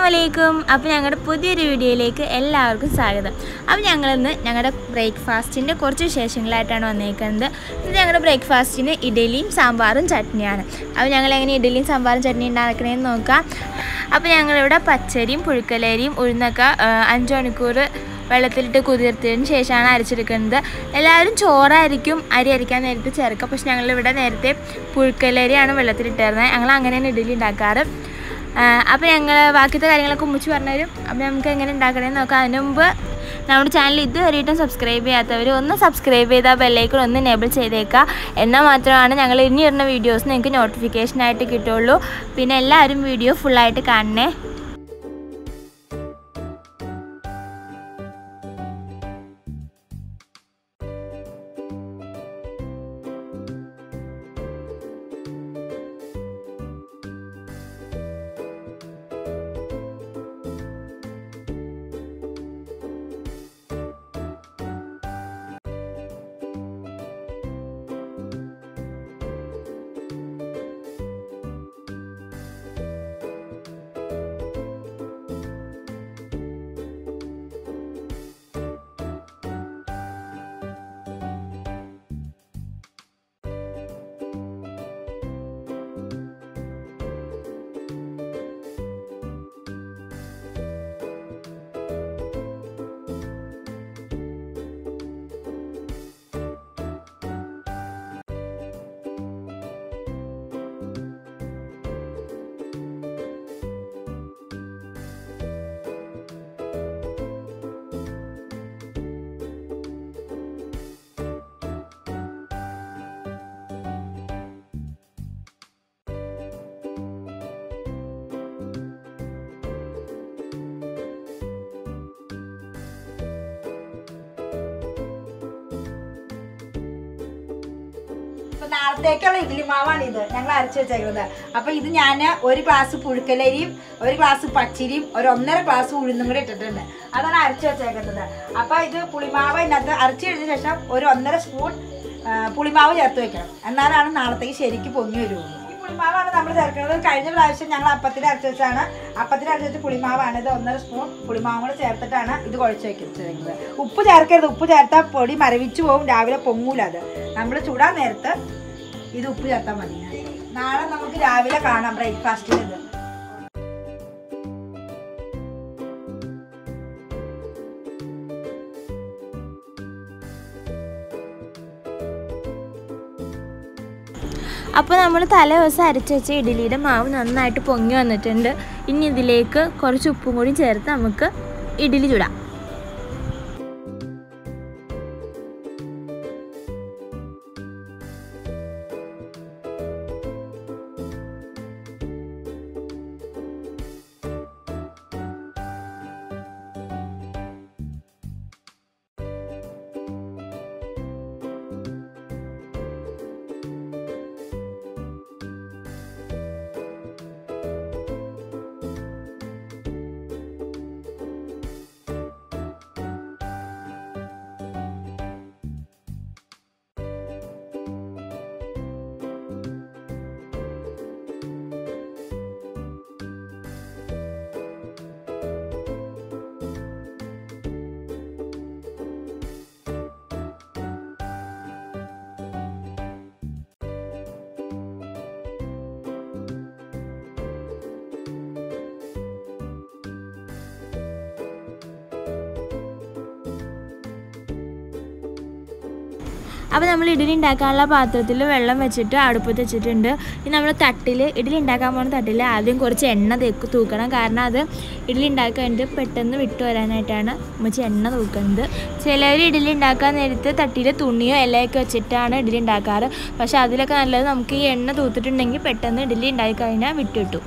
വലൈക്കും അപ്പോൾ ഞങ്ങളുടെ പുതിയൊരു വീഡിയോയിലേക്ക് എല്ലാവർക്കും സ്വാഗതം അപ്പോൾ ഞങ്ങളിന്ന് ഞങ്ങളുടെ ബ്രേക്ക്ഫാസ്റ്റിൻ്റെ കുറച്ച് വിശേഷങ്ങളായിട്ടാണ് വന്നേക്കുന്നത് ഇത് ഞങ്ങളുടെ ബ്രേക്ക്ഫാസ്റ്റിന് ഇഡലിയും സാമ്പാറും ചട്നിയാണ് അപ്പോൾ ഞങ്ങൾ എങ്ങനെ ഇഡലിയും സാമ്പാറും ചട്നി ഉണ്ടാക്കണേന്ന് നോക്കാം അപ്പോൾ ഞങ്ങളിവിടെ പച്ചരിയും പുഴുക്കലരിയും ഉഴുന്നൊക്കെ ആ, അഞ്ച് മണിക്കൂർ വെള്ളത്തിലിട്ട് കുതിർത്തതിന് ശേഷമാണ് അരച്ചെടുക്കുന്നത് എല്ലാവരും ചോറായിരിക്കും അരി അരിക്കാൻ നേരത്തെ ചേർക്കുക പക്ഷെ ഞങ്ങളിവിടെ നേരത്തെ പുഴുക്കലരിയാണ് വെള്ളത്തിലിട്ടിരുന്നത് ഞങ്ങൾ അങ്ങനെയാണ് ഇഡലി ഉണ്ടാക്കാറ് അപ്പോൾ ഞങ്ങൾ ബാക്കിയത്തെ കാര്യങ്ങളൊക്കെ ഉമ്മിച്ച് പറഞ്ഞുതരും അപ്പോൾ നമുക്ക് എങ്ങനെ ഉണ്ടാക്കണമെന്ന് നോക്കാം അതിന് മുമ്പ് നമ്മുടെ ചാനൽ ഇതുവരെയായിട്ടും സബ്സ്ക്രൈബ് ചെയ്യാത്തവർ ഒന്ന് സബ്സ്ക്രൈബ് ചെയ്താൽ ബെല്ലൈക്കൺ ഒന്ന് എനേബിൾ ചെയ്തേക്കുക എന്നാൽ മാത്രമാണ് ഞങ്ങൾ ഇനി ഇടുന്ന വീഡിയോസ് നിങ്ങൾക്ക് നോട്ടിഫിക്കേഷനായിട്ട് കിട്ടുള്ളൂ പിന്നെ എല്ലാവരും വീഡിയോ ഫുള്ളായിട്ട് കാണണേ അപ്പൊ നാളത്തേക്കുള്ള ഇഡ്ഡലി മാവാണ് ഇത് ഞങ്ങൾ അരച്ചു വെച്ചേക്കുന്നത് അപ്പൊ ഇത് ഞാൻ ഒരു ഗ്ലാസ് പുഴുക്കലരിയും ഒരു ഗ്ലാസ് പച്ചരിയും ഒരു ഒന്നര ഗ്ലാസ് ഉഴുന്നും കൂടി ഇട്ടിട്ടുണ്ട് അതാണ് അരച്ചു വെച്ചേക്കുന്നത് അപ്പൊ ഇത് പുളിമാവ് ഇതിനകത്ത് അരച്ചു കഴിഞ്ഞ ശേഷം ഒരു ഒന്നര സ്പൂൺ ആ, പുളിമാവ് ചേർത്ത് വെക്കണം എന്നാലാണ് നാളത്തേക്ക് ശരിക്കും പൊങ്ങി വരുള്ളൂ ഈ പുളിമാവാണ് നമ്മൾ ചേർക്കുന്നത് കഴിഞ്ഞ പ്രാവശ്യം ഞങ്ങൾ അപ്പത്തിന് അരച്ചു വെച്ചാണ് അപ്പത്തിന് അരച്ചു വെച്ച പുളിമാവാണ് ഇത് ഒന്നര സ്പൂൺ പുളിമാവും കൂടെ ചേർത്തിട്ടാണ് ഇത് കുഴച്ച് വെക്കുന്നത് ഉപ്പ് ചേർക്കരുത് ഉപ്പ് ചേർത്താൽ പൊടി മരവിച്ചു പോകും രാവിലെ പൊങ്ങൂല അത് നമ്മൾ ചൂടാൻ നേരത്ത് ഇത് ഉപ്പ് ചേർത്താൽ മതി നാളെ നമുക്ക് രാവിലെ കാണാം ബ്രേക്ക്ഫാസ്റ്റിന് ഇത് അപ്പോൾ നമ്മൾ തലേ ദിവസം അരച്ച് വെച്ച ഇഡ്ഡലിയുടെ മാവ് നന്നായിട്ട് പൊങ്ങി വന്നിട്ടുണ്ട് ഇനി ഇതിലേക്ക് കുറച്ച് ഉപ്പും കൂടി ചേർത്ത് നമുക്ക് ഇഡ്ഡലി ചുടാം അപ്പോൾ നമ്മൾ ഇഡലി ഉണ്ടാക്കാനുള്ള പാത്രത്തിൽ വെള്ളം വെച്ചിട്ട് അടുപ്പത്ത് വെച്ചിട്ടുണ്ട് ഇനി നമ്മൾ തട്ടിൽ ഇഡലി ഉണ്ടാക്കാൻ പോകുന്ന തട്ടിൽ ആദ്യം കുറച്ച് എണ്ണ തേക്ക് തൂക്കണം കാരണം അത് ഇഡലി ഉണ്ടാക്കാൻ വേണ്ടിയിട്ട് പെട്ടെന്ന് വിട്ടു വരാനായിട്ടാണ് ഉമ്മച്ചി എണ്ണ തൂക്കുന്നത് ചിലർ ഇഡലി ഉണ്ടാക്കാൻ നേരത്ത് തട്ടിയിൽ തുണിയോ ഇലയൊക്കെ വെച്ചിട്ടാണ് ഇഡലി ഉണ്ടാക്കാറ് പക്ഷേ അതിലൊക്കെ നല്ലത് നമുക്ക് ഈ എണ്ണ തൂത്തിട്ടുണ്ടെങ്കിൽ പെട്ടെന്ന് ഇഡലി ഉണ്ടാക്കി കഴിഞ്ഞാൽ വിട്ടു കിട്ടും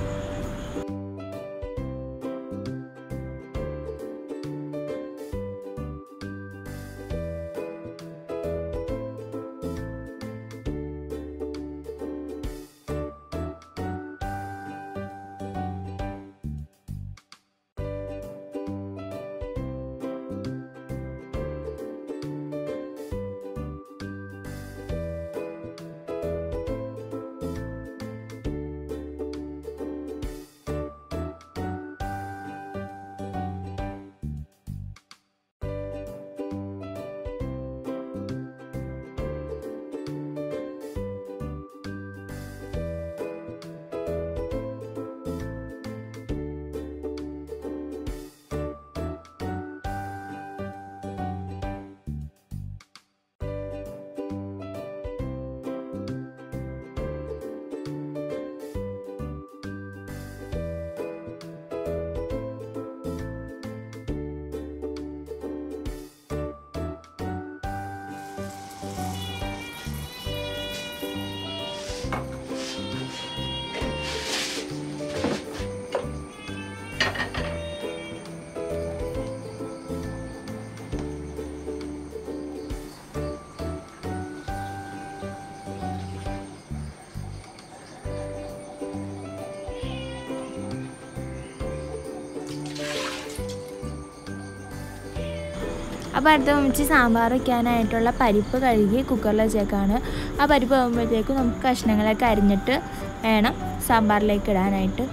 അപ്പോൾ അടുത്ത മമ്മിച്ച് സാമ്പാർ വയ്ക്കാനായിട്ടുള്ള പരിപ്പ് കഴുകി കുക്കറിൽ വെച്ചേക്കാണ് ആ പരിപ്പ് ആകുമ്പോഴത്തേക്കും നമുക്ക് കഷ്ണങ്ങളൊക്കെ അരിഞ്ഞിട്ട് വേണം സാമ്പാറിലേക്ക് ഇടാനായിട്ട്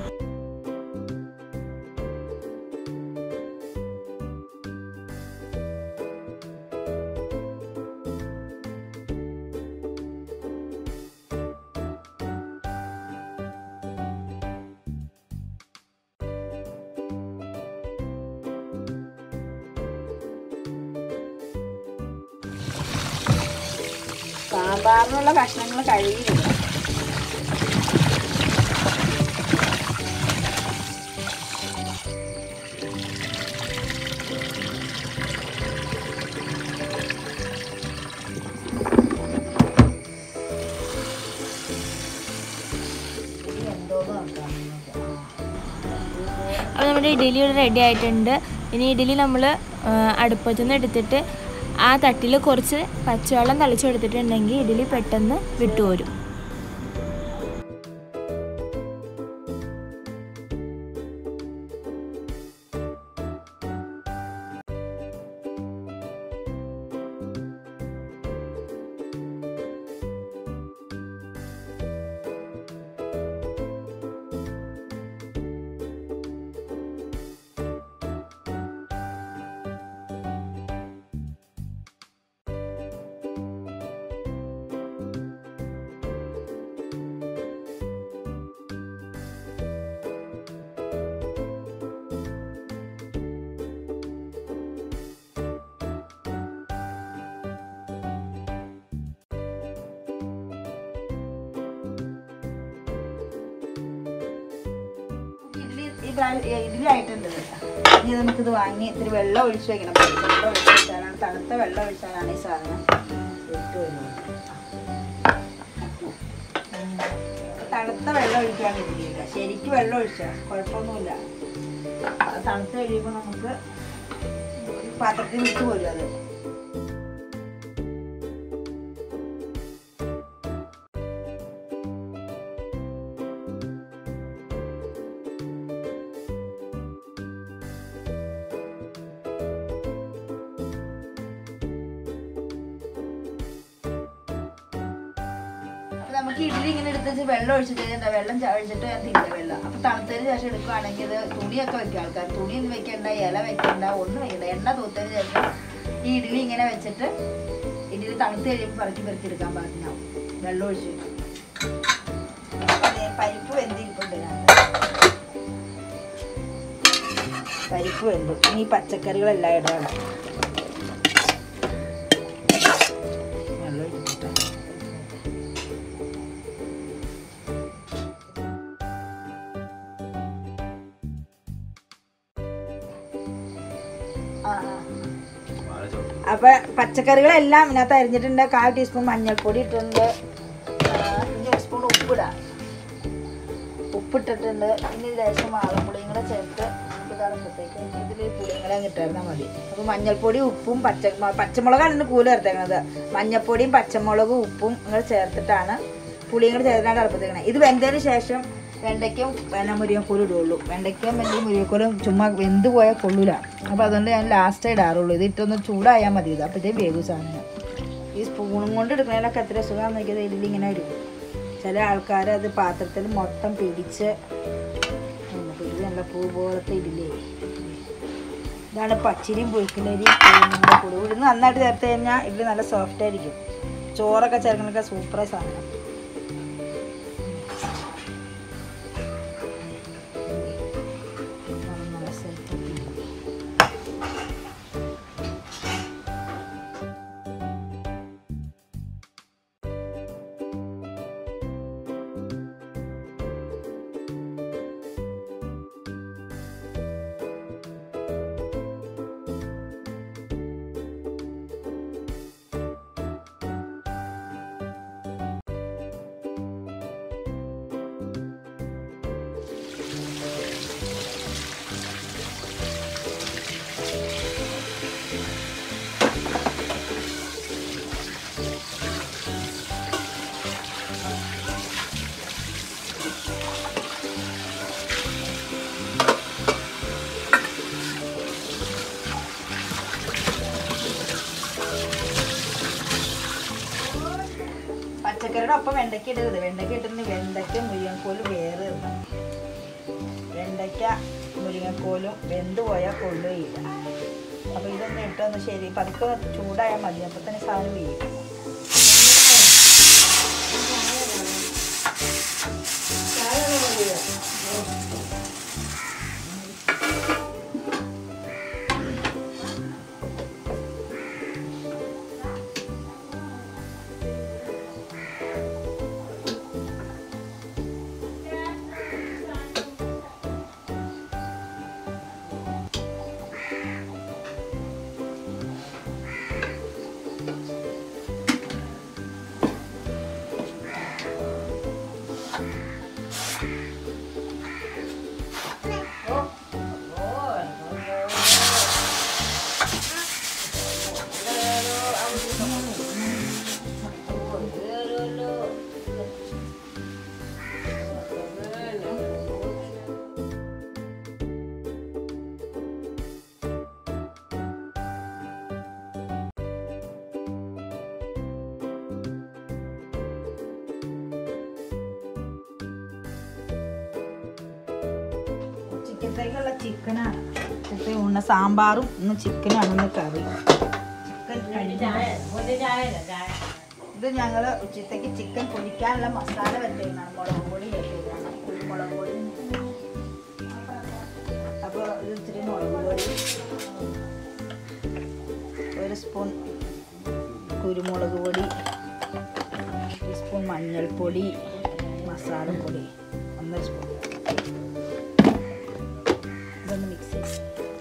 സാമ്പാറിനുള്ള കഷ്ണങ്ങൾ കഴുകിയിടുക എന്തോന്ന് നോക്കാം അപ്പോൾ നമ്മുടെ ഇഡ്ഡലി ഇവിടെ റെഡി ആയിട്ടുണ്ട് ഇനി ഇഡ്ഡലി നമ്മൾ അടുപ്പത്തു നിന്ന് എടുത്തിട്ട് ആ തട്ടിൽ കുറച്ച് പച്ചവെള്ളം തളിച്ചു കൊടുത്തിട്ടുണ്ടെങ്കിൽ ഇഡ്ഡലി പെട്ടെന്ന് വിട്ടുപോരും ഇഡ്ഡലി ഇതാ- ഇഡ്ഡലി ആയിട്ടുണ്ട് ഇനി നമുക്കിത് വാങ്ങി ഇത്തിരി വെള്ളം ഒഴിച്ച് വെക്കണം വെള്ളം ഒഴിച്ച് വെച്ചാലാണ് തണുത്ത വെള്ളം ഒഴിച്ചാലാണ് ഈ സാധനം ഇട്ട് വരുന്നത് തണുത്ത വെള്ളം ഒഴിക്കാൻ ഇഡ്ഡലിയില്ല ശരിക്കും വെള്ളം ഒഴിച്ചാൽ കുഴപ്പമൊന്നുമില്ല അത് തണുത്ത് കഴിയുമ്പോൾ നമുക്ക് ഒരു പാത്രത്തിൽ വിട്ട് പോരും അത് അപ്പൊ നമുക്ക് ഇഡ്ഡലി ഇങ്ങനെ എടുത്ത് വെള്ളം ഒഴിച്ചിട്ട് എന്താ വെള്ളം ച- ഒഴിച്ചിട്ട് ഞാൻ തിരിച്ച വെള്ളം അപ്പൊ തണുത്തതിന് ശേഷം എടുക്കുകയാണെങ്കിൽ ഇത് തുണിയൊക്കെ വെക്കുക ആൾക്കാർ തുണിയൊന്നും വെക്കണ്ട ഇല വെക്കണ്ട ഒന്നും വെക്കണ്ട എണ്ണ തൂത്തതിന് ശേഷം ഈ ഇഡ്ഡലി ഇങ്ങനെ വെച്ചിട്ട് ഇഡ്ഡലി തണുത്ത് കഴിയുമ്പോൾ പറക്കി പെറുക്കി എടുക്കാൻ പാകത്തിനാവും വെള്ളം ഒഴിച്ച് വെക്കും അപ്പൊ ദേ പരിപ്പ് വെന്തിരിപ്പുണ്ട് ഇതിനകത്ത്. പരിപ്പ് വെന്തു ഇനി ഈ പച്ചക്കറികളെല്ലാം ഇടണം വെള്ളം ഒഴിച്ചിട്ട് ആ, ആ. അപ്പൊ പച്ചക്കറികളെല്ലാം ഇതിനകത്ത് അരിഞ്ഞിട്ടുണ്ട് കാൽ ടീസ്പൂൺ മഞ്ഞൾപ്പൊടി ഇട്ടിട്ടുണ്ട് ആ, ഇനി ഒരു സ്പൂൺ ഉപ്പിടാം ഉപ്പിട്ടിട്ടുണ്ട് ഇനി ലേശം വാളപ്പുളിയും കൂടെ ചേർത്ത് നമുക്ക് തളമ്പത്തേക്ക് ഇതിൽ പുളിയും കൂടെ അങ്ങ് ഇട്ടായിരുന്നാൽ മതി അപ്പോൾ മഞ്ഞൾപ്പൊടി ഉപ്പും പച്ച മ- പച്ചമുളകാണ് ഇന്ന് കൂല് ചേർത്തേക്കണത് മഞ്ഞൾപ്പൊടിയും പച്ചമുളകും ഉപ്പും കൂടെ ചേർത്തിട്ടാണ് പുളിയും കൂടെ ചേർത്തിട്ടാണ് തളപ്പത്തേക്കണത് ഇത് വെന്തതിന് ശേഷം വെണ്ടയ്ക്കും പിന്നെ മുരിങ്ങക്കോലും ഇടുള്ളൂ വെണ്ടയ്ക്കും വെണ്ടയും മുരിങ്ങക്കോലും ചുമ്മാ വെന്ത് പോയാൽ കൊള്ളൂല അപ്പോൾ അതുകൊണ്ട് ഞാൻ ലാസ്റ്റേ ഇടാറുള്ളൂ ഇത് ഇട്ടൊന്ന് ചൂടായാൽ മതി ഇത് അപ്പോഴത്തേക്കും വേഗം സാധനം ഈ സ്പൂണും കൊണ്ട് എടുക്കണതിനൊക്കെ എത്ര സുഖമാണെന്ന് നോക്കിയത് ഇതിൽ ഇങ്ങനെ വരും ചില ആൾക്കാർ അത് പാത്രത്തിൽ മൊത്തം പിടിച്ച് ഉം, പിടിച്ച് നല്ല പൂ പോലത്തെ ഇഡിലേ ഇതാണ് പച്ചിരിയും പുഴുക്കിലരിയും ഉഴുന്നും കൂടി ഉഴുന്ന് നന്നായിട്ട് ചേർത്ത് കഴിഞ്ഞാൽ ഇഡ്ഡലി നല്ല സോഫ്റ്റ് ആയിരിക്കും ചോറൊക്കെ ചേർക്കണൊക്കെ സൂപ്പറായി സാധനം നല്ല set ആക്കി. പുഴുക്കലയുടെ ഒപ്പം വെണ്ടയ്ക്ക ഇടരുത് വെണ്ടയ്ക്ക ഇട്ടിട്ട് വെണ്ടയ്ക്ക മുരിങ്ങക്കോലും വേറെ ഇടണം വെണ്ടയ്ക്ക മുരിങ്ങക്കോലും വെന്ത് പോയാൽ കൊള്ളുകയില്ല അപ്പോൾ ഇതൊന്ന് ഇട്ടൊന്ന് ശരി പതുക്കെ ഒന്ന് ചൂടായാൽ മതി അപ്പോൾ തന്നെ സാധനം വീഴും ചിക്കനത്തേക്കുള്ള ചിക്കനാണ് ഉച്ചത്തെ ഊണ് സാമ്പാറും ഇന്ന് ചിക്കനാണ് ഇന്ന് കറി ചിക്കൻ ഇത് ഞങ്ങൾ ഉച്ചത്തേക്ക് ചിക്കൻ പൊരിക്കാനുള്ള മസാല വരുന്നതാണ് മുളക് പൊടി വരുന്നതാണ് കുരുമുളക് പൊടി അപ്പോൾ ഇത് ഇത്തിരി മുളക് പൊടി ഒരു സ്പൂൺ കുരുമുളക് പൊടി ഒരു സ്പൂൺ മഞ്ഞൾപ്പൊടി മസാലപ്പൊടി ഒന്നര സ്പൂൺ ഇതൊന്ന് മിക്സ് ചെയ്ത്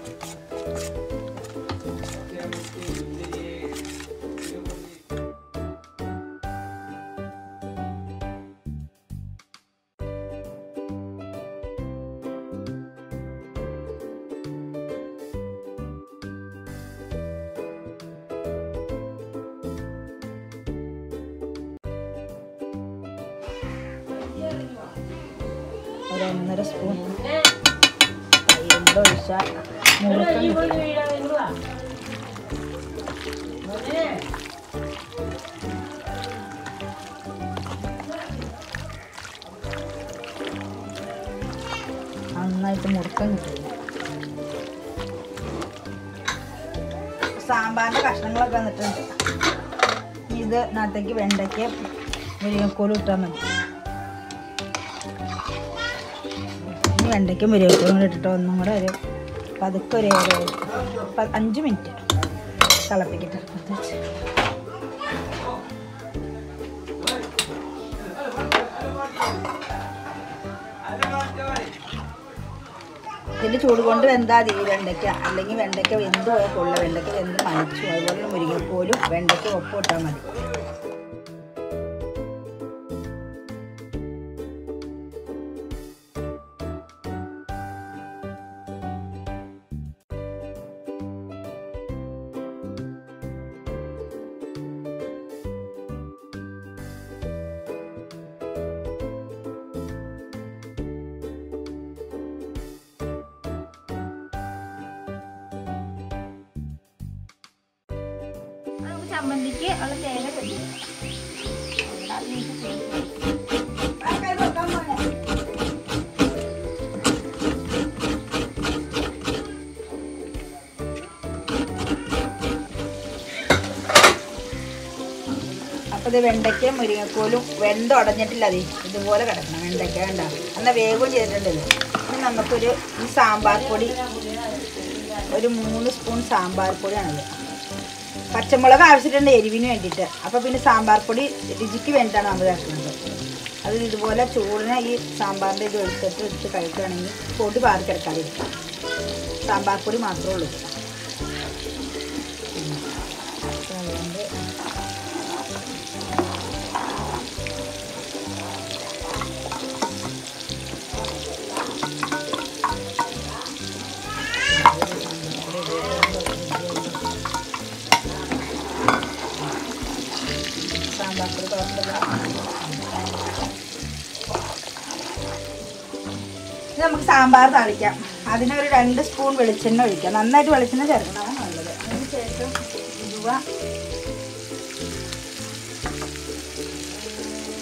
ഒരു ഒന്നര സ്പൂൺ തൈരും കൂടെ ഒഴിച്ചാൽ മുറുക്കം കിട്ടും. നന്നായിട്ട് മുറുക്കം കിട്ടും സാമ്പാറിൻ്റെ കഷ്ണങ്ങളൊക്കെ വന്നിട്ടുണ്ട് ഇനി ഇത് ഇതിനകത്തേക്ക് വെണ്ടയ്ക്ക് മുരിങ്ങക്കോലും ഇട്ടാൽ മതി ഇനി വെണ്ടയ്ക്കും മുരിങ്ങക്കോലും കൂടെ ഇട്ടിട്ട് ഒന്നും കൂടെ ഒരു പതുക്കെ ഒരു ഒരു പ- അഞ്ച് മിനിറ്റ് തിളപ്പിക്കട്ടെ അടുപ്പത്ത് വെച്ച്. ഇതിൻ്റെ ചൂട് കൊണ്ട് വെന്താ മതി ഈ വെണ്ടയ്ക്ക അല്ലെങ്കിൽ വെണ്ടയ്ക്ക വെന്ത് പോയാൽ കൊള്ള വെണ്ടയ്ക്ക വെന്ത് മണിച്ചു അതുപോലെ മുരിങ്ങക്കോലും വെണ്ടയ്ക്ക ഒപ്പം ഇട്ടാൽ മതി നമുക്ക് ചമ്മന്തിക്ക് ഉള്ള തേങ്ങ കൊല്ലും അപ്പോൾ ഇത് വെണ്ടയ്ക്ക മുരിങ്ങക്കോലും വെന്ത ഉടഞ്ഞിട്ടില്ല അതെ ഇതുപോലെ കിടക്കണം വെണ്ടയ്ക്ക വേണ്ട എന്നാൽ വേഗം ചെയ്തിട്ടുണ്ട് ഇത് ഇനി നമുക്കൊരു ഈ സാമ്പാർ പൊടി ഒരു മൂന്ന് സ്പൂൺ സാമ്പാർ പൊടിയാണിത് പച്ചമുളക് ആവശ്യമുണ്ട് എരിവിന് വേണ്ടിയിട്ട് അപ്പോൾ പിന്നെ സാമ്പാർ പൊടി രുചിക്ക് വേണ്ടിയിട്ടാണ് നമ്മൾ ചേർക്കുന്നത് അത് ഇതുപോലെ ചൂടിന് ഈ സാമ്പാറിൻ്റെ ഇത് എടുത്തിട്ട് എടുത്ത് കഴിക്കുകയാണെങ്കിൽ പൊടി പാറി കിടക്കാതിരിക്കും സാമ്പാർ പൊടി മാത്രമേ ഉള്ളൂ ഇത്. ഉം. അപ്പോൾ അതുകൊണ്ട് സാമ്പാർ പൊടി കുഴപ്പമില്ല ഇത് നമുക്ക് സാമ്പാർ താളിക്കാം അതിനൊരു രണ്ട് സ്പൂൺ വെളിച്ചെണ്ണ ഒഴിക്കാം നന്നായിട്ട് വെളിച്ചെണ്ണ ചേർക്കണം നല്ലത് അതിന് ശേഷം ഉലുവ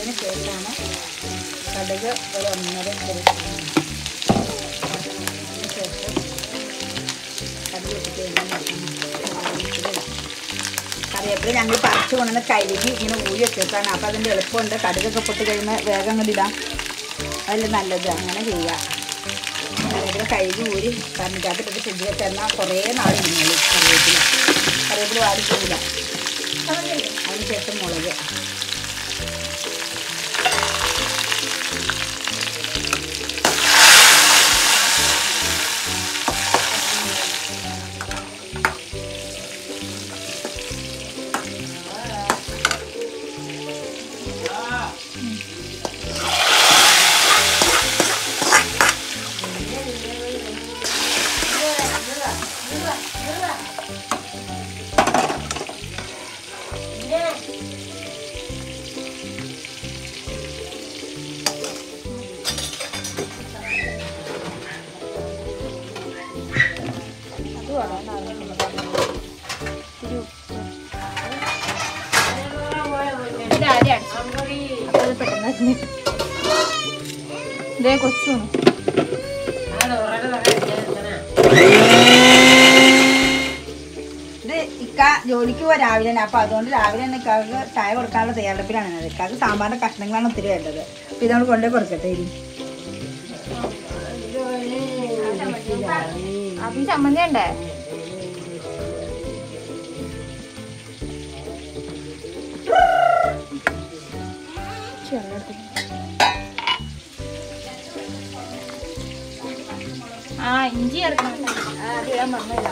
അതിന് ശേഷമാണ് കടുക് ഒരു ഒന്നര ചെറിയ അതിന് ശേഷം കടുക് ഇട്ടിട്ട് കറിവേപ്പില ഞങ്ങൾ പറിച്ചു കൊണ്ടുവന്ന് കഴുകി ഇങ്ങനെ ഊരി വെച്ചേക്കാണ് അപ്പോൾ അതിൻ്റെ എളുപ്പമുണ്ട് കടുകൊക്കെ പൊട്ടി കഴിയുമ്പോൾ വേഗം അങ്ങോട്ട് ഇടാം അതല്ല നല്ലത് അങ്ങനെ ചെയ്യുക കറിവേപ്പില കഴുകി ഊരി കറിക്കകത്തിട്ട് ഫ്രിഡ്ജിൽ വെച്ചാൽ കുറേ നാൾ ഇരുന്നോളൂ കറിവേപ്പില കറിവേപ്പില വാടിപ്പോയില്ല അതിന് ശേഷം മുളക് ഇതേ കൊച്ചു ഇത് ഇക്ക ജോലിക്ക് പോവാ രാവിലെ തന്നെ അപ്പോൾ അതുകൊണ്ട് രാവിലെ തന്നെ ഇക്കാക്ക് ചായ കൊടുക്കാനുള്ള തയ്യാറെടുപ്പിലാണ് ഞാൻ ഇക്കാക്ക് സാമ്പാറിൻ്റെ കഷ്ണങ്ങളാണ് ഒത്തിരി വേണ്ടത് അപ്പോൾ ഇതോട് കൊണ്ടുപോയി കൊടുക്കട്ടെ ഇനി അപ്പം ചമ്മന്തി ഉണ്ടേ ആ ഇഞ്ചി ചേർക്കണം ആ, അത് ഞാൻ പറഞ്ഞില്ല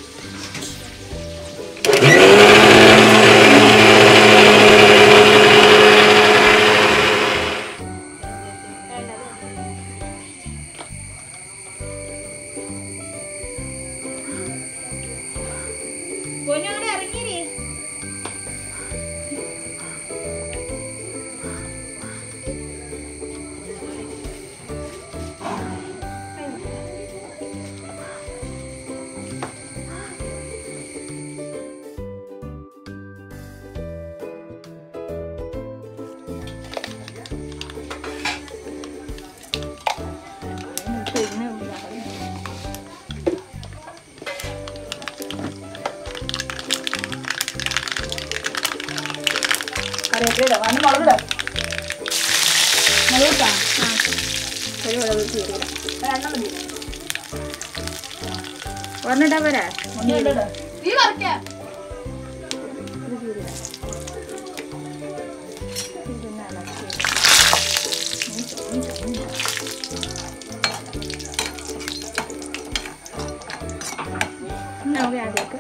പൊന്നോടെ ഇറങ്ങിരി കറിവേപ്പില ഇടാം വന്ന് മുളക് ഇടാം മുളക് ഇട്ടാ ഒരു മുളക് കീറിയില്ല ഒരെണ്ണം മതി ഒരെണ്ണിട്ടാ പോരാ ഒന്ന് ഇടാം നീ വറക്കാം നമുക്ക് ആദ്യമൊക്കെ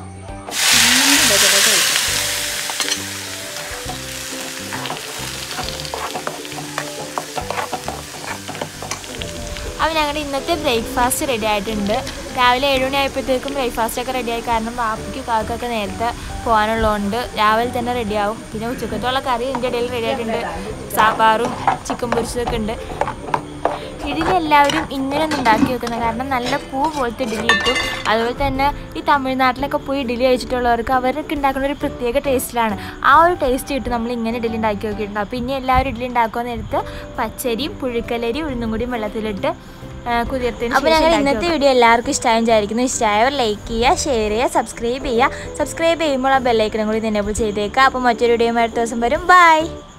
അപ്പോൾ ഞങ്ങളുടെ ഇന്നത്തെ ബ്രേക്ക്ഫാസ്റ്റ് റെഡി ആയിട്ടുണ്ട് രാവിലെ ഏഴ് മണി ആയപ്പോഴത്തേക്കും ബ്രേക്ക്ഫാസ്റ്റ് ഒക്കെ റെഡിയായി കാരണം വാപ്പിക്ക് കാക്കൊക്കെ നേരത്തെ പോകാനുള്ളതുകൊണ്ട് രാവിലെ തന്നെ റെഡിയാവും പിന്നെ ഉച്ചക്കത്തുള്ള കറി ഇതിൻ്റെ ഇടയിൽ റെഡി ആയിട്ടുണ്ട് സാമ്പാറും ചിക്കൻ പൊരിച്ചതൊക്കെ ഉണ്ട് ഇഡലി എല്ലാവരും ഇങ്ങനെ ഒന്ന് ഉണ്ടാക്കി വെക്കുന്നത് കാരണം നല്ല പൂ പോലത്തെ ഇഡലി കിട്ടും അതുപോലെ തന്നെ ഈ തമിഴ്നാട്ടിലൊക്കെ പോയി ഇഡലി കഴിച്ചിട്ടുള്ളവർക്ക് അവരൊക്കെ ഉണ്ടാക്കുന്ന ഒരു പ്രത്യേക ടേസ്റ്റിലാണ് ആ ഒരു ടേസ്റ്റ് കിട്ടും നമ്മൾ ഇങ്ങനെ ഇഡലി ഉണ്ടാക്കി നോക്കിയിട്ടുണ്ട് അപ്പോൾ ഇനി എല്ലാവരും ഇഡലി ഉണ്ടാക്കുക നേരത്ത് പച്ചരിയും പുഴുക്കലരിയും ഉഴുന്നും കൂടിയും വെള്ളത്തിലിട്ട് കുതിർത്തിന് അപ്പോൾ ഞങ്ങൾ ഇന്നത്തെ വീഡിയോ എല്ലാവർക്കും ഇഷ്ടമായും വിചാരിക്കുന്നു ഇഷ്ടമായവർ ലൈക്ക് ചെയ്യുക ഷെയർ ചെയ്യുക സബ്സ്ക്രൈബ് ചെയ്യുക സബ്സ്ക്രൈബ് ചെയ്യുമ്പോൾ ആ ബെല്ലൈക്കനും കൂടി എനേബിൾ ചെയ്തേക്കുക അപ്പോൾ മറ്റൊരു വീഡിയോ അടുത്ത ദിവസം വരും ബൈ